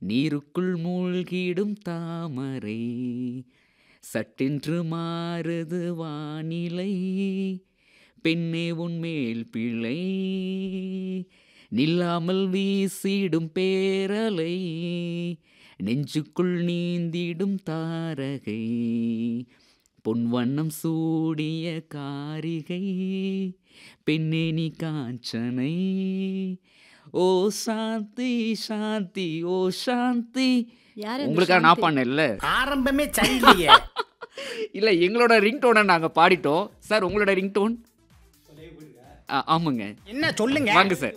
நீருக்குள் மூழ்கிடும் தாமரை சட்டென்று மாறுது வானிலை பெண்ணே உன்மேல் பிழை நில்லாமல் வீசிடும் பேரலை நெஞ்சுக்குள் நீந்திடும் தாரகை பொன்வண்ணம் சூடிய காரிகை பெண்ணே நீ காஞ்சனை ஓ சாந்தி சாந்தி ஓ சாந்தி யார் இந்த உங்களுக்காக நான் சாந்தி? பாடினேன்ல ஆரம்பமே சரியில்லையே இல்ல எங்களோட ரிங்டோனை நாங்க பாடிட்டோம் சார் உங்களோட ரிங்டோன் ஆமாங்க என்ன சொல்லுங்க வாங்க சார்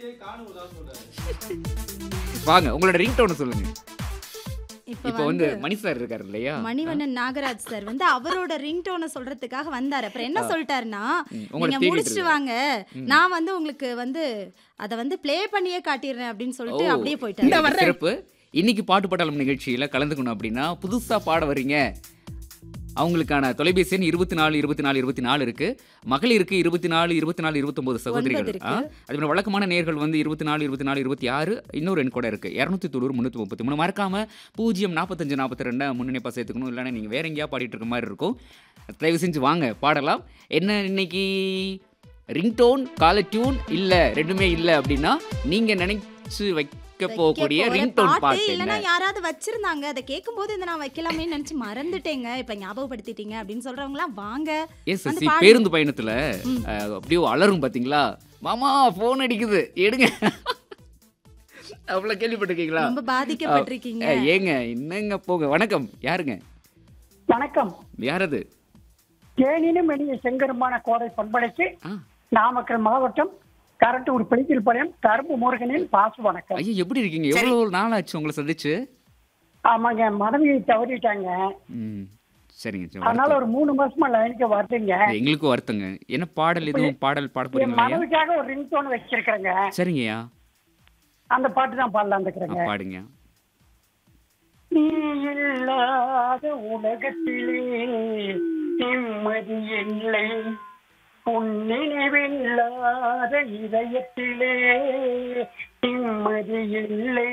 வாங்க உங்களோட ரிங்டோனை சொல்லுங்க இப்ப இப்போ வந்து மணி சார் இருக்காரு இல்லையா மணிவண்ணன் நாகராஜ் சார் வந்து அவரோட ரிங்டோனை சொல்றதுக்காக வந்தாரு அப்புறம் என்ன சொல்லிட்டாருன்னா ம், உங்களை நீங்க தேடிட்டு முடிச்சிட்டு இருக்காரு. வாங்க நான் வந்து உங்களுக்கு வந்து அத வந்து ப்ளே பண்ணியே காட்டிடுறேன் அப்படின்னு சொல்லிட்டு ஓ. அப்படியே இந்த போயிட்டாரு வர்றேன். சிறப்பு இன்னைக்கு பாட்டு பாட்டாளம் நிகழ்ச்சியில கலந்துக்கணும் அப்படின்னா புதுசா பாட வர்றீங்க அவங்களுக்கான தொலைபேசி எண் இருபத்தி நாலு இருபத்தி நாலு இருபத்தி நாலு இருக்கு மகளிருக்கு இருபத்தி நாலு இருபத்தி நாலு இருபத்தொன்பது சகோதரிகள் ஒன்பது இருக்கு. ஆ, அதே மாதிரி வழக்கமான நேர்கள் வந்து இருபத்தி நாலு இருபத்தி நாலு இருபத்தி ஆறு இன்னொரு எண் கூட இருக்கு இரநூத்தி தொண்ணூறு முந்நூற்றி முப்பத்தி மூணு மறக்காம பூஜ்ஜியம் நாற்பத்தஞ்சு நாற்பத்தி ரெண்டை முன்னிணைப்பாக சேர்த்துக்கணும் இல்லைன்னா நீங்கள் வேற எங்கேயா பாடிட்டு இருக்க மாதிரி இருக்கும் தயவு செஞ்சு வாங்க பாடலாம் என்ன இன்னைக்கு ரிங்டோன் கால டியூன் இல்லை ரெண்டுமே இல்லை அப்படின்னா நீங்கள் நினைச்சு வைக்க போகக்கூடிய வைக்க போற ரிங்டோன் பாட்டு பாட்டு இல்லனா என்ன யாராவது வச்சிருந்தாங்க அதை கேட்கும்போது இதை நான் வைக்கலாமே நினைச்சு மறந்துட்டேங்க இப்ப ஞாபகப்படுத்திட்டீங்க அப்படின்னு சொல்றவங்க எல்லாம் வாங்க எஸ் வந்து சி பாடுங்க. பேருந்து பயணத்துல அஹ், அப்படியே அலறும் பாத்தீங்களா மாமா ஃபோன் அடிக்குது எடுங்க அவ்வளவு கேள்விப்பட்டிருக்கீங்களா ரொம்ப பாதிக்கப்பட்டிருக்கீங்க அஹ், ஏங்க என்னங்க போங்க வணக்கம் யாருங்க வணக்கம் யாரது தேனினும் இனிய செங்கருமான கோடை பண்படைக்கு ஆ நாமக்கல் மாவட்டம் கரட்டூர் பிடிக்கில் பாளையம் கரும்பு முருகனின் பாசு வணக்கம் ஐயா எப்படி இருக்கீங்க எவ்வளவு நாள் ஆச்சு உங்களை சந்திச்சு ஆமாங்க மனைவியை தவறிட்டாங்க ம் சரிங்க சரி, அதனால வருத்தம். ஒரு மூணு மாசமா லைனுக்கு வருதுங்க எங்களுக்கும் வருத்தங்க என்ன பாடல் எதுவும் பாடல் பாட என் போறீங்களா மனைவிக்காக ஒரு ரிங் டோன் வச்சிருக்கிறேங்க சரிங்கய்யா அந்த பாட்டு தான் பாடலாம் ஆ, இருக்கிறேங்க பாடுங்க நீ இல்லாத உலகத்திலே நிம்மதி இல்லை உன் நினைவில்லாத இதயத்திலே நிம்மதி இல்லை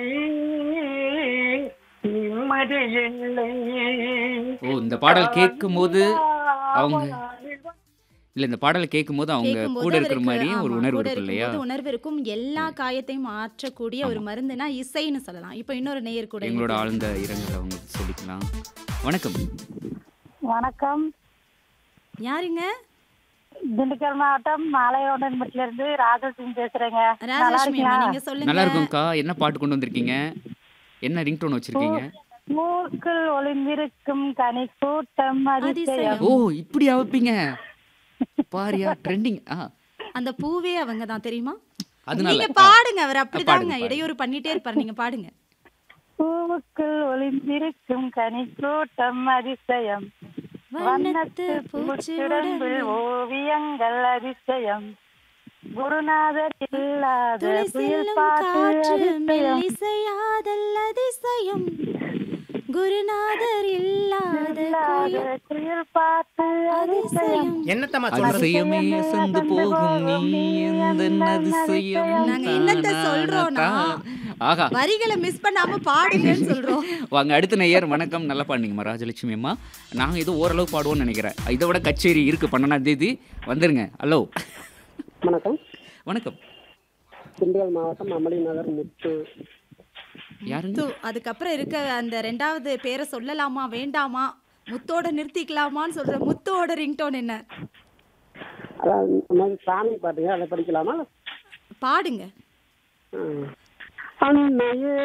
நிம்மதி இல்லை ஓ இந்த பாடல் கேட்கும் போது அவங்க இல்ல இந்த பாடலை கேட்கும் போது அவங்க கேட்கும்போது கூட இருக்கிற அவருக்கு, மாதிரி ஒரு ஆமா, உணர்வு கூட இருக்கும் இல்லையா இருக்கும்போது உணர்வு இருக்கும் எல்லா காயத்தையும் மாற்றக்கூடிய ஒரு மருந்துனா இசைன்னு சொல்லலாம் இப்போ இன்னொரு நேயர் கூட எங்களோட இருக்கு. ஆழ்ந்த இரங்கலை அவங்க சொல்லிக்கலாம் வணக்கம் வணக்கம் யாருங்க திண்டுக்கல் மாவட்டம் மாலையோடன்பட்டில இருந்து ராஜசிங் பேசுறேங்க நல்லா ராஜலட்சுமி அம்மா, இருக்கீங்களா நீங்க சொல்லுங்க நல்லா இருக்கும்க்கா என்ன பாட்டு கொண்டு வந்திருக்கீங்க என்ன ரிங்டோன் வச்சிருக்கீங்க மூக்குள் ஒளிந்திருக்கும் கனி கூட்டம் அதிசயம் ஓ இப்படி வைப்பீங்க பாரியா ட்ரெண்டிங் ஆ அந்த பூவே அவங்க தான் தெரியுமா அதனால நீங்க பாடுங்க அவர் அப்படிதாங்க பாடுங்க. இடையூறு பண்ணிட்டே இருப்பாரு நீங்க பாடுங்க பூவுக்குள் ஒளிந்திருக்கும் கனி கூட்டம் அதிசயம் வண்ணத்து முச்சுடம்பில் பூச்சியுடன் ஓவியங்கள் அதிசயம் குருநாதர் இல்லாத துளி புயல் செல்லும் பாட்டு காற்று அதிசயம் மெல்லிசையாதல் அதிசயம் குருநாதர் இல்லாத இல்லாத கோயில் புயல் பாட்டு அதிசயம் அதிசயம் என்னத்தம்மா சொல்றது அதிசயமே அசந்து போகும் நீ எந்த அதிசயம் நாங்க என்னத்த சொல்றோம்னா, ஆகா வரிகளை மிஸ் பண்ணாம பாடுங்கன்னு சொல்றோம் வாங்க அடுத்த நேயர் வணக்கம் நல்லா பாடுனீங்கம்மா ராஜலட்சுமி அம்மா நாங்கள் ஏதோ ஓரளவு பாடுவோம்னு நினைக்கிறேன் இதை விட கச்சேரி இருக்கு பன்னெண்டாம் தேதி வந்துருங்க ஹலோ வணக்கம் வணக்கம் திண்டுக்கல் மாவட்டம் அமளி நகர் முத்து யாருங்க முத்து அதுக்கப்புறம் இருக்க அந்த ரெண்டாவது பேரை சொல்லலாமா வேண்டாமா முத்தோட நிறுத்திக்கலாமான்னு சொல்ற முத்தோட ரிங்டோன் என்ன அதான் இந்த மாதிரி சாமி பாட்டுங்க அதை படிக்கலாமா பாடுங்க ஆ. அன்னையே